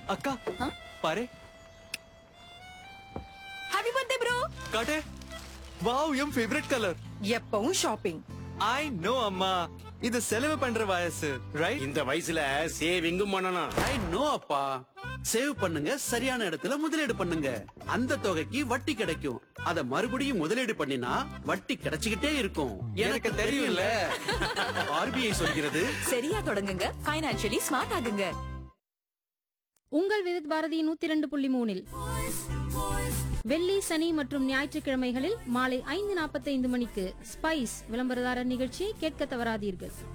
அக்கா பாரு happy birthday bro காட்டு வாவ் என் ஃபேவரட் கலர் எப்பவும் ஷாப்பிங் ஐ நோ அம்மா இது செலவு பண்ற வயசு ரைட் இந்த வயசுல சேவிங்கும் பண்ணணும் ஐ நோ அப்பா சேவ் பண்ணுங்க சரியான இடத்துல முதலீடு பண்ணுங்க அந்த தொகைக்கு வட்டி கிடைக்கும் அத மறுபடியும் முதலீடு பண்ணினா வட்டி கிடைச்சுக்கிட்டே இருக்கும் எனக்கு தெரியும்ல ஆர்பிஐ சொல்கிறது சரியா தொடங்குங்க ஃபைனான்சியலி ஸ்மார்ட் ஆகுங்க உங்கள் விருத் பாரதி நூத்தி இரண்டு புள்ளி மூணில் வெள்ளி சனி மற்றும் ஞாயிற்றுக்கிழமைகளில் மாலை ஐந்து நாற்பத்தைந்து மணிக்கு ஸ்பைஸ் விளம்பரதாரர் நிகழ்ச்சியை கேட்க தவறாதீர்கள்